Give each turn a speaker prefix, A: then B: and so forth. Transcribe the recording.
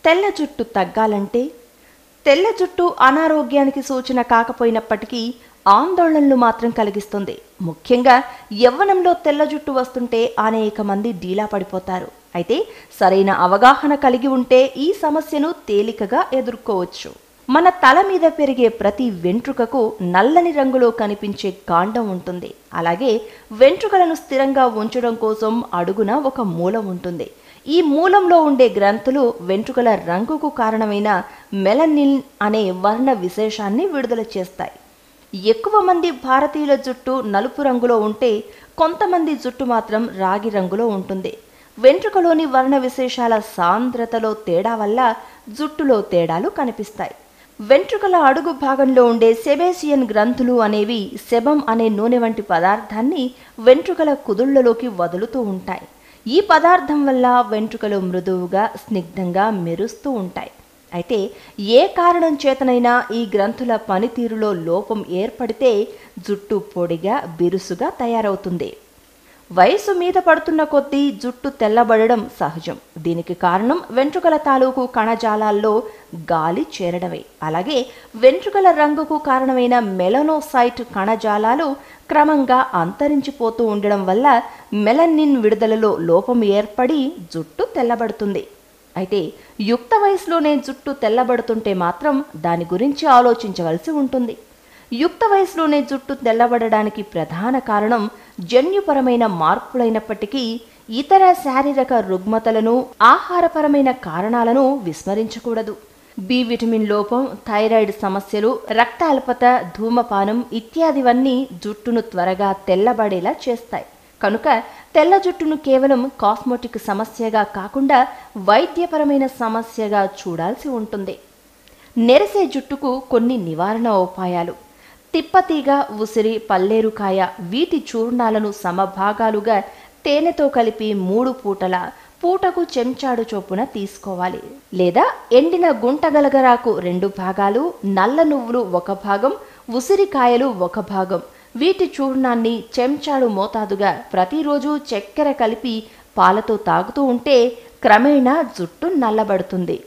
A: తెల్ల జుట్టు తగ్గాలంటే తెల్ల జుట్టు అనారోగ్యానికి సూచన కాకపోయినప్పటికీ ఆందోళనలు మాత్రం కలిగిస్తుంది ముఖ్యంగా యవ్వనంలో తెల్ల జుట్టు వస్తుంటే అనేక మంది డీలా పడిపోతారు అయితే సరైన అవగాహన కలిగి ఉంటే ఈ సమస్యను తేలికగా ఎదుర్కోవచ్చు మన తల మీద పెరిగే ప్రతి వెంట్రుకకు నల్లని రంగులో కనిపించే కాండం ఉంటుంది అలాగే వెంట్రుకలను స్థిరంగా ఉంచడం కోసం అడుగున ఒక మూలం ఉంటుంది ఈ మూలంలో ఉండే గ్రంథులు వెంట్రుకల రంగుకు కారణమైన మెలనిన్ అనే వర్ణ విశేషాన్ని విడుదల చేస్తాయి ఎక్కువ మంది భారతీయుల జుట్టు నలుపు రంగులో ఉంటే కొంతమంది జుట్టు మాత్రం రాగి రంగులో ఉంటుంది వెంట్రుకలోని వర్ణ విశేషాల సాంద్రతలో తేడా వల్ల జుట్టులో తేడాలు కనిపిస్తాయి వెంట్రుకల అడుగు భాగంలో ఉండే సెబేసియన్ గ్రంథులు అనేవి సెబం అనే నూనె వంటి పదార్థాన్ని వెంట్రుకల కుదుళ్లలోకి వదులుతూ ఉంటాయి ఈ పదార్థం వల్ల వెంట్రుకలు మృదువుగా స్నిగ్ధంగా మెరుస్తూ ఉంటాయి అయితే ఏ కారణం చేతనైనా ఈ గ్రంథుల పనితీరులో లోపం ఏర్పడితే జుట్టు పొడిగా బిరుసుగా తయారవుతుంది వయసు మీద పడుతున్న కొద్దీ జుట్టు తెల్లబడడం సహజం దీనికి కారణం వెంట్రుకల తాలూకు కణజాలాల్లో గాలి చేరడమే అలాగే వెంట్రుకల రంగుకు కారణమైన మెలనోసైట్ కణజాలాలు క్రమంగా అంతరించిపోతూ ఉండడం వల్ల మెలనిన్ విడుదలలో లోపం ఏర్పడి జుట్టు తెల్లబడుతుంది అయితే యుక్త వయసులోనే జుట్టు తెల్లబడుతుంటే మాత్రం దాని గురించి ఆలోచించవలసి ఉంటుంది యుక్త వయసులోనే జుట్టు తెల్లబడడానికి ప్రధాన కారణం జన్యుపరమైన మార్పులైనప్పటికీ ఇతర శారీరక రుగ్మతలను ఆహారపరమైన కారణాలను విస్మరించకూడదు బి విటమిన్ లోపం థైరాయిడ్ సమస్యలు రక్తాల్పత ధూమపానం ఇత్యాదివన్నీ జుట్టును త్వరగా తెల్లబడేలా చేస్తాయి కనుక తెల్ల జుట్టును కేవలం కాస్మెటిక్ సమస్యగా కాకుండా వైద్యపరమైన సమస్యగా చూడాల్సి ఉంటుంది నెరసే జుట్టుకు కొన్ని నివారణ ఉపాయాలు తిప్పతీగ ఉసిరి పల్లేరుకాయ వీటి చూర్ణాలను సమభాగాలుగా తేనెతో కలిపి మూడు పూటల పూటకు చెంచాడు చొప్పున తీసుకోవాలి లేదా ఎండిన గుంటగలగరాకు రెండు భాగాలు నల్ల నువ్వులు ఒక భాగం ఉసిరికాయలు ఒక భాగం వీటి చూర్ణాన్ని చెంచాడు మోతాదుగా ప్రతిరోజు చక్కెర కలిపి పాలతో తాగుతూ ఉంటే క్రమేణా జుట్టు నల్లబడుతుంది